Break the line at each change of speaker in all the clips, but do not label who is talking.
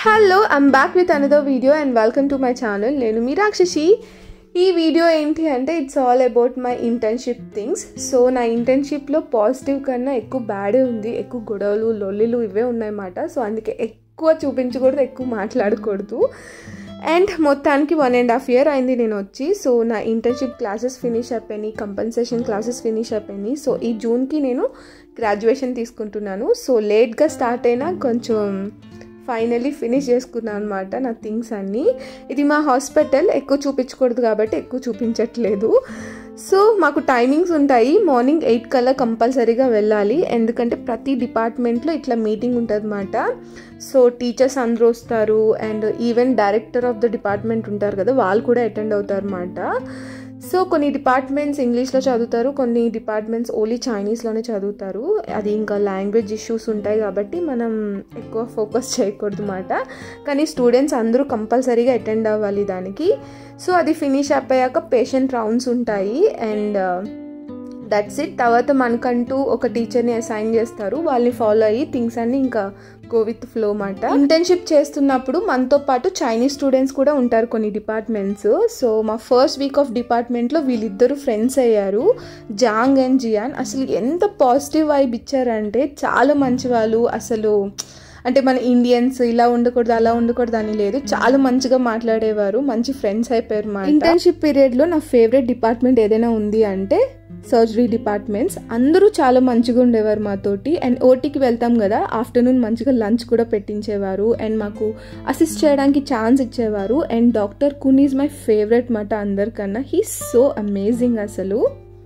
Hello I'm back with another video and welcome to my channel నేను మీ రాక్షసి ఈ వీడియో ఏంటి అంటే it's all about my internship things so నా ఇంటర్న్షిప్లో పాజిటివ్ కన్నా ఎక్కువ బ్యాడే ఉంది ఎక్కువ గొడవలు లొల్లిలు ఇవే ఉన్నాయన్నమాట సో అందుకే ఎక్కువ చూపించకూడదు ఎక్కువ మాట్లాడకూడదు అండ్ మొత్తానికి వన్ అండ్ హాఫ్ ఇయర్ అయింది నేను వచ్చి సో నా ఇంటర్న్షిప్ క్లాసెస్ ఫినిష్ అయిపోయినాయి కంపన్సేషన్ క్లాసెస్ ఫినిష్ అయిపోయినాయి సో ఈ జూన్కి నేను గ్రాడ్యుయేషన్ తీసుకుంటున్నాను సో లేట్గా స్టార్ట్ అయినా కొంచెం ఫైనలీ ఫినిష్ చేసుకున్నాను అనమాట నా థింగ్స్ అన్నీ ఇది మా హాస్పిటల్ ఎక్కువ చూపించకూడదు కాబట్టి ఎక్కువ చూపించట్లేదు సో మాకు టైమింగ్స్ ఉంటాయి మార్నింగ్ ఎయిట్ కల్లా కంపల్సరీగా వెళ్ళాలి ఎందుకంటే ప్రతి డిపార్ట్మెంట్లో ఇట్లా మీటింగ్ ఉంటుంది అనమాట సో టీచర్స్ అందరూ వస్తారు and even director of the department ఉంటారు కదా వాళ్ళు కూడా అటెండ్ అవుతారు అనమాట సో కొన్ని డిపార్ట్మెంట్స్ ఇంగ్లీష్లో చదువుతారు కొన్ని డిపార్ట్మెంట్స్ ఓన్లీ చైనీస్లోనే చదువుతారు అది ఇంకా లాంగ్వేజ్ ఇష్యూస్ ఉంటాయి కాబట్టి మనం ఎక్కువ ఫోకస్ చేయకూడదు అనమాట కానీ స్టూడెంట్స్ అందరూ కంపల్సరీగా అటెండ్ అవ్వాలి దానికి సో అది ఫినిష్ అయిపోయాక పేషెంట్ రౌండ్స్ ఉంటాయి అండ్ దట్స్ ఇట్ తర్వాత మనకంటూ ఒక టీచర్ని అసైన్ చేస్తారు వాళ్ళని ఫాలో అయ్యి థింగ్స్ అన్ని ఇంకా గో విత్ ఫ్లో మాట ఇంటర్న్షిప్ చేస్తున్నప్పుడు మనతో పాటు చైనీస్ స్టూడెంట్స్ కూడా ఉంటారు కొన్ని డిపార్ట్మెంట్స్ సో మా ఫస్ట్ వీక్ ఆఫ్ డిపార్ట్మెంట్లో వీళ్ళిద్దరు ఫ్రెండ్స్ అయ్యారు జాంగ్ అండ్ జియాన్ అసలు ఎంత పాజిటివ్ వైబ్ ఇచ్చారంటే చాలా మంచి వాళ్ళు అసలు అంటే మన ఇండియన్స్ ఇలా ఉండకూడదు అలా ఉండకూడదు అని లేదు చాలా మంచిగా మాట్లాడేవారు మంచి ఫ్రెండ్స్ అయిపోయారు మా ఇంటర్న్షిప్ పీరియడ్లో నా ఫేవరెట్ డిపార్ట్మెంట్ ఏదైనా ఉంది అంటే సర్జరీ డిపార్ట్మెంట్స్ అందరూ చాలా మంచిగా ఉండేవారు మాతోటి అండ్ ఓటీకి వెళ్తాం కదా ఆఫ్టర్నూన్ మంచిగా లంచ్ కూడా పెట్టించేవారు అండ్ మాకు అసిస్ట్ చేయడానికి ఛాన్స్ ఇచ్చేవారు and doctor Kun is my favourite మాట అందరికన్నా హీ సో అమేజింగ్ అసలు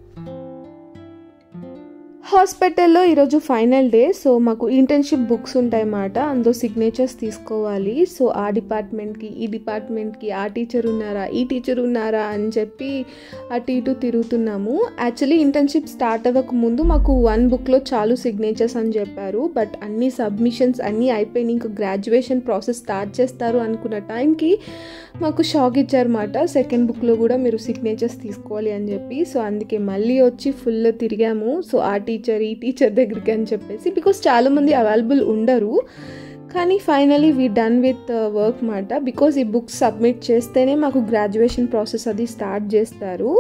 హాస్పిటల్లో ఈరోజు ఫైనల్ డే సో మాకు ఇంటర్న్షిప్ బుక్స్ ఉంటాయి అన్నమాట అందులో సిగ్నేచర్స్ తీసుకోవాలి సో ఆ డిపార్ట్మెంట్కి ఈ డిపార్ట్మెంట్కి ఆ టీచర్ ఉన్నారా ఈ టీచర్ ఉన్నారా అని చెప్పి అటు ఇటు తిరుగుతున్నాము యాక్చువల్లీ ఇంటర్న్షిప్ స్టార్ట్ అవ్వక ముందు మాకు వన్ బుక్లో చాలు సిగ్నేచర్స్ అని చెప్పారు బట్ అన్ని సబ్మిషన్స్ అన్నీ అయిపోయినాయి ఇంకా గ్రాడ్యుయేషన్ ప్రాసెస్ స్టార్ట్ చేస్తారు అనుకున్న టైంకి మాకు షాక్ ఇచ్చారన్నమాట సెకండ్ బుక్లో కూడా మీరు సిగ్నేచర్స్ తీసుకోవాలి అని చెప్పి సో అందుకే మళ్ళీ వచ్చి ఫుల్ తిరిగాము సో ఆ టీచర్ ఈ టీచర్ దగ్గరికి అని చెప్పేసి బికాస్ చాలామంది అవైలబుల్ ఉండరు కానీ finally we done with work మాట బికాస్ ఈ బుక్స్ సబ్మిట్ చేస్తేనే మాకు గ్రాడ్యుయేషన్ ప్రాసెస్ అది స్టార్ట్ చేస్తారు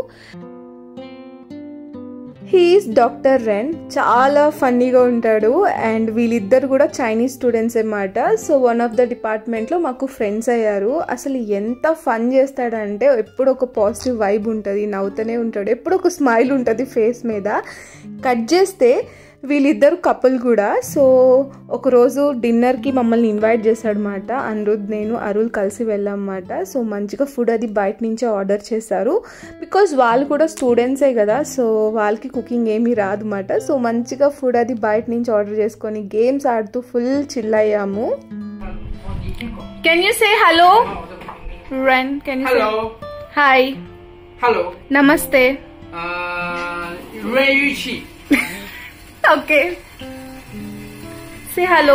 హీఈస్ డాక్టర్ రెన్ చాలా ఫన్నీగా ఉంటాడు అండ్ వీళ్ళిద్దరు కూడా చైనీస్ స్టూడెంట్స్ అన్నమాట సో వన్ ఆఫ్ ద డిపార్ట్మెంట్లో మాకు ఫ్రెండ్స్ అయ్యారు అసలు ఎంత ఫన్ చేస్తాడంటే ఎప్పుడు ఒక పాజిటివ్ వైబ్ ఉంటుంది నవ్వుతూనే ఉంటాడు ఎప్పుడు ఒక స్మైల్ ఉంటుంది ఫేస్ మీద కట్ చేస్తే వీళ్ళిద్దరు కపుల్ కూడా సో ఒకరోజు డిన్నర్కి మమ్మల్ని ఇన్వైట్ చేశాడనమాట అనిరుద్ నేను అరుల్ కలిసి వెళ్ళామన్నమాట సో మంచిగా ఫుడ్ అది బయట నుంచే ఆర్డర్ చేశారు బికాజ్ వాళ్ళు కూడా స్టూడెంట్సే కదా సో వాళ్ళకి కుకింగ్ ఏమీ రాదు అన్నమాట సో మంచిగా ఫుడ్ అది బయట నుంచి ఆర్డర్ చేసుకొని గేమ్స్ ఆడుతూ ఫుల్ చిల్ అయ్యాము can you say hello Ren can you
Hello,
hi
hello.
నమస్తే
Uh, 润玉器，
ఓకే సే హలో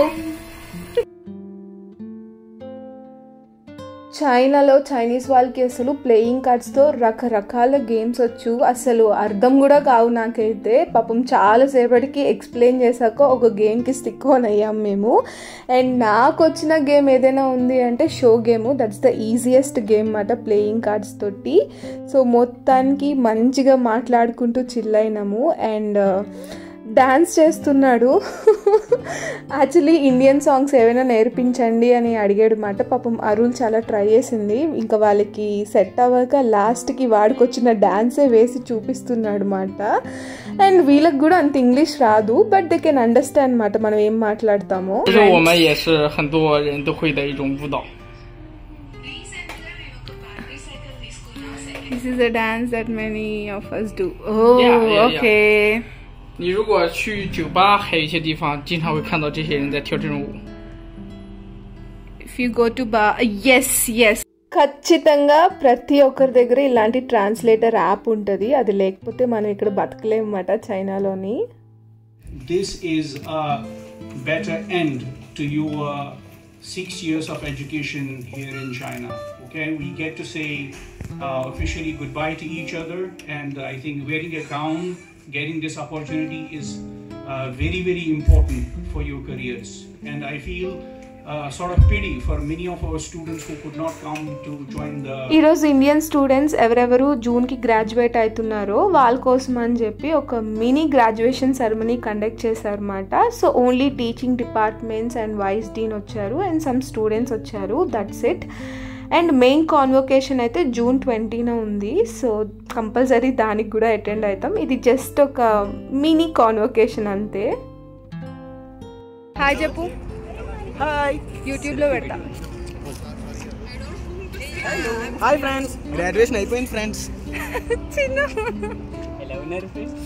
చైనాలో చైనీస్ వాళ్ళకి అసలు ప్లేయింగ్ కార్డ్స్తో రకరకాల గేమ్స్ వచ్చు అసలు అర్థం కూడా కావు నాకైతే పాపం చాలాసేపటికి ఎక్స్ప్లెయిన్ చేశాక ఒక గేమ్కి స్టిక్ ఆన్ అయ్యాం మేము అండ్ నాకు వచ్చిన గేమ్ ఏదైనా ఉంది అంటే show game that's the easiest game అన్నమాట ప్లేయింగ్ కార్డ్స్ తోటి సో మొత్తానికి మంచిగా మాట్లాడుకుంటూ చిల్ అయినాము అండ్ డాన్స్ చేస్తున్నాడు యాక్చువల్లీ ఇండియన్ సాంగ్స్ ఏవైనా నేర్పించండి అని అడిగాడు మాట పాపం అరుణ్ చాలా ట్రై చేసింది ఇంకా వాళ్ళకి సెట్ అవ్వక లాస్ట్కి వాడికి వచ్చిన డాన్సే వేసి చూపిస్తున్నాడు మాట అండ్ వీళ్ళకి కూడా అంత ఇంగ్లీష్ రాదు బట్ దే కెన్ అండర్స్టాండ్ అనమాట మనం ఏం మాట్లాడతామో
这是我们也是很多人都会的一种舞蹈。
this is a dance that many of us do oh
，yeah, yeah.
Okay
你如果去酒吧，还有一些地方，经常会看到这些人在跳这种舞。
if you go to bar ఎస్ ఎస్ ఖచ్చితంగా ప్రతి ఒక్కరి దగ్గర ఇలాంటి ట్రాన్స్లేటర్ యాప్ ఉంటుంది అది లేకపోతే మనం ఇక్కడ బతకలేమన్నమాట చైనాలోని
this is a better end to your six years of education here in China. Okay, we get to say uh, officially goodbye to each other, and I think wearing a gown, getting this opportunity is uh, very, very important for your careers. And I feel uh, sort of pity for many of our students who could not come to join the
ఈరోజు Indian students ఎవరెవరు జూన్కి graduate అవుతున్నారో వాళ్ళ కోసం అని చెప్పి ఒక mini graduation ceremony conduct చేశారన్నమాట so only teaching departments and vice dean వచ్చారు అండ్ సమ్ స్టూడెంట్స్ వచ్చారు that's it and main convocation అయితే జూన్ ట్వంటీన ఉంది సో కంపల్సరీ దానికి కూడా అటెండ్ అవుతాం ఇది జస్ట్ ఒక మినీ కాన్వొకేషన్ అంతే హాయ్ చెప్పు
హాయ్
యూట్యూబ్లో పెడతా
హాయ్ ఫ్రెండ్స్ గ్రాడ్యుయేషన్ అయిపోయింది ఫ్రెండ్స్
చిన్న
ఎలా ఉన్నారు ఫ్రెండ్స్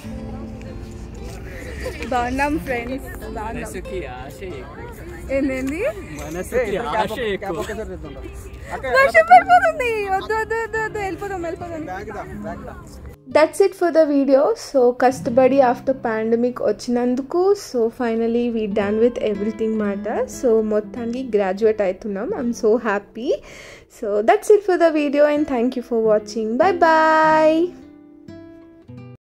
బాగున్నాం ఫ్రెండ్స్ బాగున్నాం
మనసుకి ఆశ
ఏంటండి
మనసుకి ఆశ ఎక్కువ
వర్షం పడిపోతుంది వద్దు వద్దు వద్దు వద్దు వెళ్ళిపోదాం వెళ్ళిపోదాం that's it for the video so కష్టపడి ఆఫ్టర్ పాండమిక్ వచ్చినందుకు so finally we done with everything మాట సో మొత్తానికి గ్రాడ్యుయేట్ అవుతున్నాం I'm so happy so that's it for the video and thank you for watching bye bye